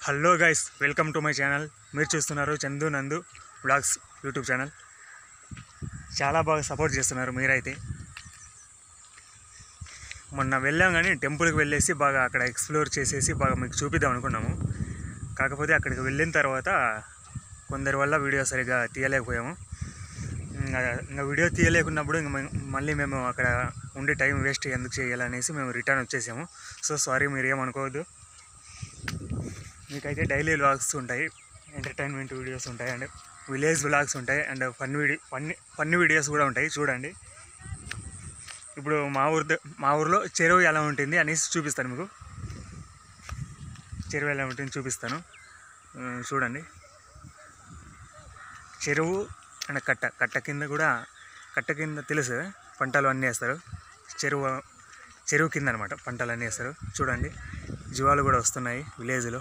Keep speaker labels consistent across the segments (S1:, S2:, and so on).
S1: hello guys welcome to my channel మీరు చూస్తున్నారు చందు నందు వ్లాగ్స్ యూట్యూబ్ ఛానల్ చాలా బాగా సపోర్ట్ చేస్తున్నారు మీరైతే మొన్న వెళ్ళాం కానీ టెంపుల్కి వెళ్ళేసి బాగా అక్కడ ఎక్స్ప్లోర్ చేసేసి బాగా మీకు చూపిద్దాం అనుకున్నాము కాకపోతే అక్కడికి వెళ్ళిన తర్వాత కొందరి వల్ల వీడియో సరిగా తీయలేకపోయాము ఇంకా ఇంకా వీడియో తీయలేకున్నప్పుడు ఇంక మేము- మళ్ళీ మేము అక్కడ ఉండి టైం వేస్ట్ ఎందుకు చేయాలనేసి మేము రిటర్న్ వచ్చేసాము సో సారీ మీరు ఏమనుకోవద్దు మీకైతే డైలీ వ్లాగ్స్ ఉంటాయి ఎంటర్టైన్మెంట్ వీడియోస్ ఉంటాయి అండ్ విలేజ్ వ్లాగ్స్ ఉంటాయి and fun video fun fun videos కూడా ఉంటాయి చూడండి ఇప్పుడు మా ఊరు ద- మా ఊర్లో చెరువు ఎలా ఉంటుంది అనేసి చూపిస్తాను మీకు చెరువు ఎలా ఉంటుంది చూపిస్తాను ఆ, చూడండి చెరువు అండ్ కట్ట కట్ట కింద కూడా కట్ట కింద తెలుసు కదా, పంటలు అన్నీ వేస్తారు చెరువు చెరువు కింద అనమాట పంటలు అన్నీ వేస్తారు చూడండి జీవాలు కూడా వస్తున్నాయి విలేజ్లో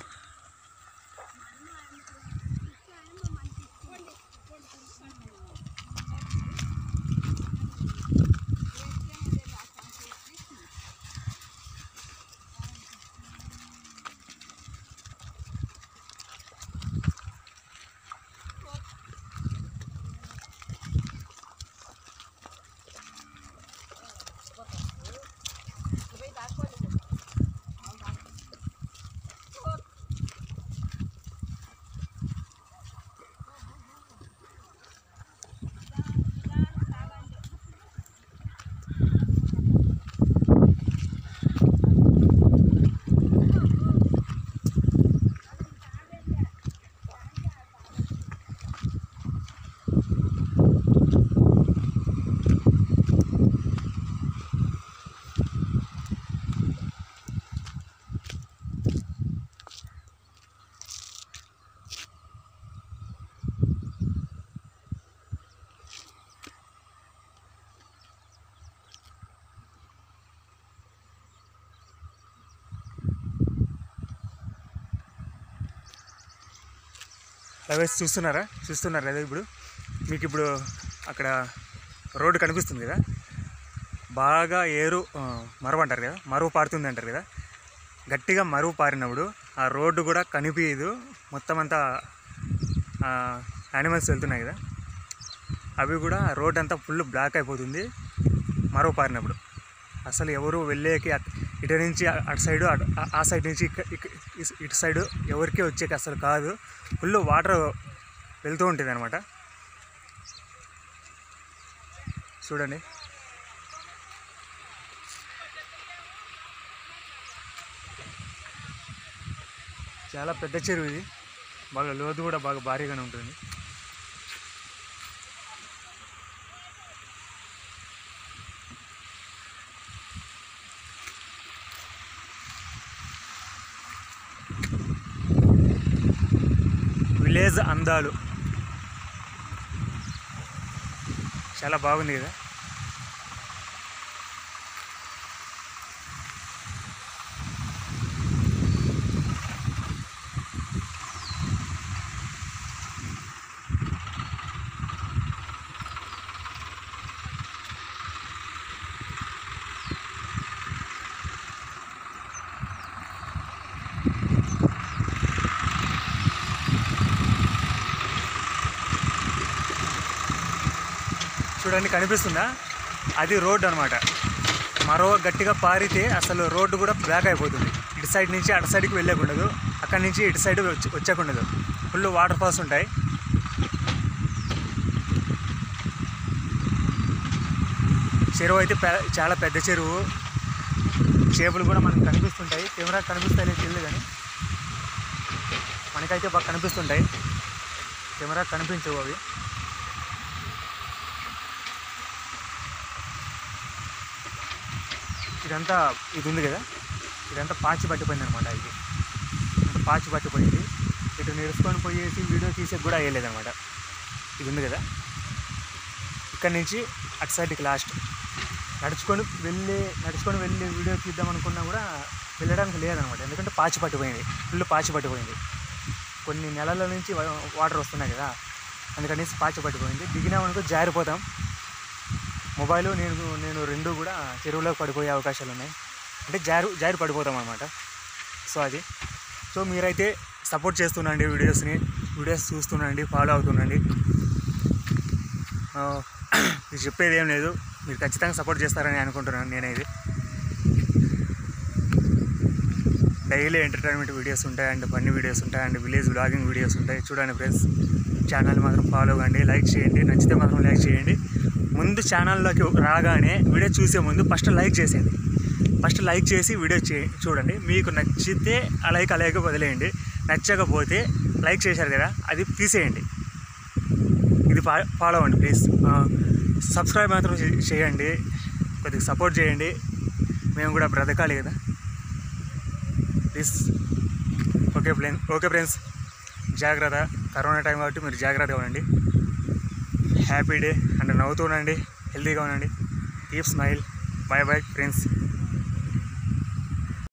S1: అలా చూస్తున్నారా చూస్తున్నారు కదా ఇప్పుడు మీకు ఇప్పుడు అక్కడ రోడ్డు కనిపిస్తుంది కదా బాగా ఏరు ఆ, మరువు అంటారు కదా మరువు పారుతుంది అంటారు కదా గట్టిగా మరువు పారినప్పుడు ఆ రోడ్డు కూడా కనిపించదు మొత్తం అంతా యానిమల్స్ వెళ్తున్నాయి కదా అవి కూడా రోడ్ అంతా ఫుల్ బ్లాక్ అయిపోతుంది మరువు పారినప్పుడు అసలు ఎవరు వెళ్ళేకి అట్- ఇటు నుంచి అ- అటు సైడు అటు- ఆ- ఆ సైడ్ నుంచి ఇక్క- ఇక్క- ఇస్- ఇటు సైడు ఎవరికి వచ్చేకి అసలు కాదు ఫుల్ వాటర్ వెళ్తూ ఉంటుంది అనమాట చూడండి చాలా పెద్ద చెరువు ఇది బాగా లోతు కూడా బాగా భారీగానే ఉంటుంది విలేజ్ అందాలు చాలా బాగుంది కదా చూడండి కనిపిస్తుందా అది రోడ్డు అనమాట మరో గట్టిగా పారితే అసలు రోడ్డు కూడా బ్లాక్ అయిపోతుంది ఇటు సైడ్ నుంచి అటు సైడ్కి వెళ్ళకుండదు అక్కడి నుంచి ఇటు సైడ్ వచ్చి వచ్చేకుండదు ఫుల్ వాటర్ ఫాల్స్ ఉంటాయి చెరువు అయితే పె- చాలా పెద్ద చెరువు చేపలు కూడా మనకు కనిపిస్తుంటాయి కెమెరా కనిపిస్తాయి లేదు తెలియదు కానీ మనకైతే బాగా కనిపిస్తుంటాయి కెమెరా కనిపించవు అవి ఇదంతా ఇది ఉంది కదా ఇదంతా పాచి పట్టిపోయింది అనమాట ఇది అంత పాచి పట్టిపోయింది ఇటు నిలుచుకొని పోయేసి వీడియో తీసేకి కూడా వేయలేదన్నమాట ఇది ఉంది కదా ఇక్కడ నుంచి అటు సైడ్కి లాస్ట్ నడుచుకొని వెళ్ళి నడుచుకొని వెళ్ళి వీడియో తీద్దాం అనుకున్నా కూడా వెళ్ళడానికి లేదనమాట ఎందుకంటే పాచి పట్టిపోయింది ఫుల్ పాచి పట్టిపోయింది కొన్ని నెలల నుంచి వా- వాటర్ వస్తున్నాయి కదా అందుకనేసి పాచి పట్టిపోయింది దిగినామనుకో జారిపోతాం మొబైల్ నేను నేను రెండు కూడా చెరువులో పడిపోయే అవకాశాలు ఉన్నాయి అంటే జారు జారి పడిపోతాం అనమాట సో అది సో మీరైతే సపోర్ట్ చేస్తుండండి వీడియోస్ని వీడియోస్ చూస్తుండండి ఫాలో అవుతుండండి ఆ, ఇది చెప్పేది ఏం లేదు మీరు ఖచ్చితంగా సపోర్ట్ చేస్తారని అనుకుంటున్నాను నేనైతే డైలీ ఎంటర్టైన్మెంట్ వీడియోస్ ఉంటాయి అండ్ ఫన్నీ వీడియోస్ ఉంటాయి అండ్ విలేజ్ బ్లాగింగ్ వీడియోస్ ఉంటాయి చూడండి ఫ్రెండ్స్ ఛానల్ మాత్రం ఫాలో కండి లైక్ చేయండి నచ్చితే మాత్రం లైక్ చేయండి ముందు ఛానల్లోకి రాగానే వీడియో చూసే ముందు ఫస్ట్ లైక్ చేసేయండి ఫస్ట్ లైక్ చేసి వీడియో చే చూడండి మీకు నచ్చితే ఆ లైక్ అలాగే వదిలేయండి నచ్చకపోతే లైక్ చేశారు కదా అది తీసేయండి ఇది ఫా ఫాలో అవ్వండి ప్లీజ్ సబ్స్క్రైబ్ మాత్రం చే- చేయండి కొద్దిగా సపోర్ట్ చేయండి మేము కూడా బ్రతకాలి కదా please okay friend okay friends జాగ్రత్త కరోనా టైం కాబట్టి మీరు జాగ్రత్తగా ఉండండి హ్యాపీ డే అండ్ నవ్వుతూ ఉండండి హెల్తీగా ఉండండి keep smile bye bye friends